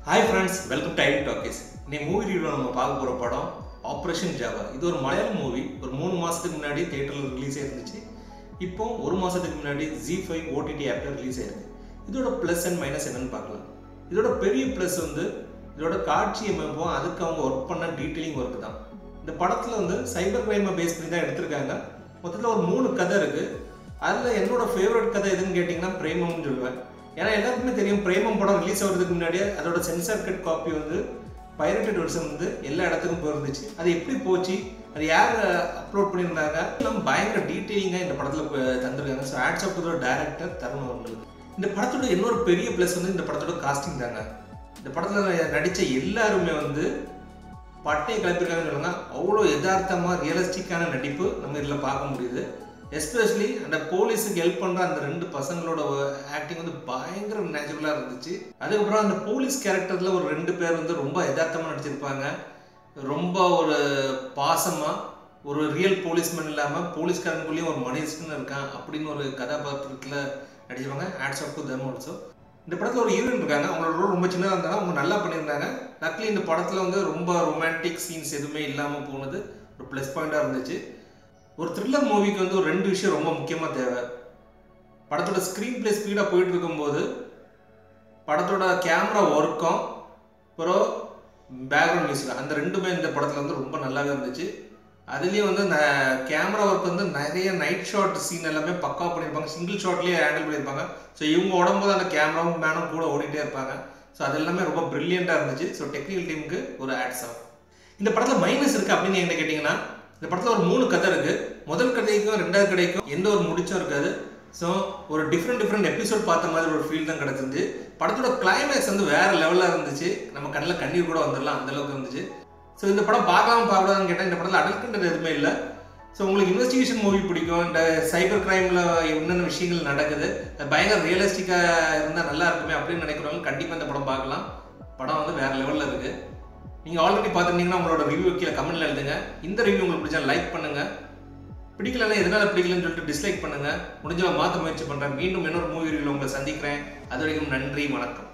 hi friends welcome to IT talkies இன்னைக்கு movie ரிவ்யூவில் நம்ம பார்க்க போகிற படம் ஆப்ரேஷன் ஜாவா இது ஒரு மலையாள மூவி ஒரு மூணு மாதத்துக்கு முன்னாடி தேட்டரில் ரிலீஸ் ஆயிருந்துச்சு இப்போ ஒரு மாதத்துக்கு முன்னாடி ஜி ஃபைவ் ஓடிடி ஆப்பில் ரிலீஸ் ஆயிருக்கு இதோட ப்ளஸ் அண்ட் மைனஸ் என்னன்னு பார்க்கலாம் இதோட பெரிய ப்ளஸ் வந்து இதோட காட்சி அமைப்பும் அதுக்கு அவங்க ஒர்க் பண்ண டீட்டெயிலிங் ஒர்க் தான் இந்த படத்தில் வந்து சைபர் கிரைமை பேஸ் பண்ணி தான் எடுத்திருக்காங்க மொத்தத்தில் ஒரு மூணு கதை இருக்குது அதில் என்னோட ஃபேவரட் கதை எதுன்னு கேட்டிங்கன்னா பிரேமம்னு சொல்லுவேன் ஏன்னா எல்லாருக்குமே தெரியும் பிரேமம் படம் ரிலீஸ் ஆகிறதுக்கு முன்னாடியே அதோட சென்சார் கட் காப்பி வந்து பைரட்டட் வெர்ஷன் வந்து எல்லா இடத்துக்கும் போயிருந்துச்சு அது எப்படி போச்சு அது யார் அப்லோட் பண்ணியிருந்தாங்க எல்லாம் பயங்கர டீட்டெயிலிங்காக இந்த படத்தில் தந்திருக்காங்க so hats off the director Tarun அவர்களுக்கு இந்த படத்தோட இன்னொரு பெரிய ப்ளஸ் வந்து இந்த படத்தோட காஸ்டிங் தாங்க இந்த படத்தில் நடித்த எல்லாருமே வந்து பட்டையை கிளப்பிருக்காங்கன்னு சொல்லுங்க அவ்வளோ யதார்த்தமாக ரியலிஸ்டிக்கான நடிப்பு நம்ம இதில் பார்க்க முடியுது எஸ்பெஷலி அந்த போலீஸுக்கு ஹெல்ப் பண்ணுற அந்த ரெண்டு பசங்களோட ஆக்டிங் வந்து பயங்கர நேச்சுரலாக இருந்துச்சு அதுக்கப்புறம் அந்த போலீஸ் கேரக்டரில் ஒரு ரெண்டு பேர் வந்து ரொம்ப யதார்த்தமாக நடிச்சிருப்பாங்க ரொம்ப ஒரு பாசமாக ஒரு ரியல் போலீஸ்மேன் இல்லாமல் போலீஸ்காரனுக்குள்ளேயும் ஒரு மனுஷன் இருக்கான் அப்படின்னு ஒரு கதாபாத்திரத்தில் நடிச்சவங்க hats off to them also இந்த படத்தில் ஒரு ஹீரோயின் இருக்காங்க அவங்களோட ரோல் ரொம்ப சின்னதாக இருந்தாலும் அவங்க நல்லா பண்ணியிருந்தாங்க லக்லி இந்த படத்தில் வந்து ரொம்ப ரொமான்டிக் சீன்ஸ் எதுவுமே இல்லாமல் போனது ஒரு ப்ளஸ் பாயிண்டாக இருந்துச்சு ஒரு த்ரில்லர் மூவிக்கு வந்து ஒரு ரெண்டு விஷயம் ரொம்ப முக்கியமாக தேவை படத்தோட ஸ்க்ரீன் ப்ளே ஸ்பீடாக போயிட்டு இருக்கும்போது படத்தோட கேமரா ஒர்க்கும் அப்புறம் பேக்ரவுண்ட் மியூசிக் அந்த ரெண்டுமே இந்த படத்தில் வந்து ரொம்ப நல்லாவே இருந்துச்சு அதுலேயும் வந்து இந்த கேமரா ஒர்க் வந்து நிறைய நைட் ஷாட் சீன் எல்லாமே பக்கா பண்ணியிருப்பாங்க சிங்கிள் ஷாட்லேயே ஹேண்டில் பண்ணியிருப்பாங்க ஸோ இவங்க உடம்போது அந்த கேமராவும் மேனும் கூட ஓடிட்டே இருப்பாங்க ஸோ அது எல்லாமே ரொம்ப ப்ரில்லியண்ட்டாக இருந்துச்சு ஸோ டெக்னிக்கல் டீமுக்கு ஒரு ஆட்ஸ் ஆஃப் இந்த படத்தில் மைனஸ் இருக்குது அப்படின்னு என்ன கேட்டிங்கன்னா இந்த படத்தில் ஒரு மூணு கதை இருக்குது முதல் கதைக்கும் ரெண்டாவது கதைக்கும் எந்த ஒரு முடிச்சும் இருக்காது ஸோ ஒரு டிஃப்ரெண்ட் டிஃப்ரெண்ட் எபிசோட் பார்த்த மாதிரி ஒரு ஃபீல் தான் கிடச்சிருந்துச்சு படத்தோட கிளைமேக்ஸ் வந்து வேறு லெவலில் இருந்துச்சு நம்ம கண்ணில் கண்ணீர் கூட வந்துடலாம் அந்தளவுக்கு இருந்துச்சு ஸோ இந்த படம் பார்க்கலாம் பார்க்கலாம்னு கேட்டால் இந்த படத்தில் அடல்ட் கண்டது எதுவுமே இல்லை ஸோ உங்களுக்கு இன்வெஸ்டிகேஷன் மூவி பிடிக்கும் இந்த சைபர் கிரைமில் என்னென்ன விஷயங்கள் நடக்குது பயங்கர ரியலிஸ்டிக்காக இருந்தால் நல்லா இருக்குமே அப்படின்னு நினைக்கிறவங்க கண்டிப்பாக இந்த படம் பார்க்கலாம் படம் வந்து வேறு லெவலில் இருக்குது நீங்கள் ஆல்ரெடி பார்த்துருந்தீங்கன்னா உங்களோட ரிவ்யூ கீழே கமெண்ட்டில் எழுதுங்க இந்த ரிவ்யூ உங்களுக்கு பிடிச்சா லைக் பண்ணுங்கள் பிடிக்கலன்னா எதனால் பிடிக்கலன்னு சொல்லிட்டு டிஸ்லைக் பண்ணுங்கள் முடிஞ்சவங்க மாற்ற முயற்சி பண்ணுறேன் மீண்டும் இன்னொரு மூவி ரிவ்யூ உங்களை சந்திக்கிறேன் அது வரைக்கும் நன்றி வணக்கம்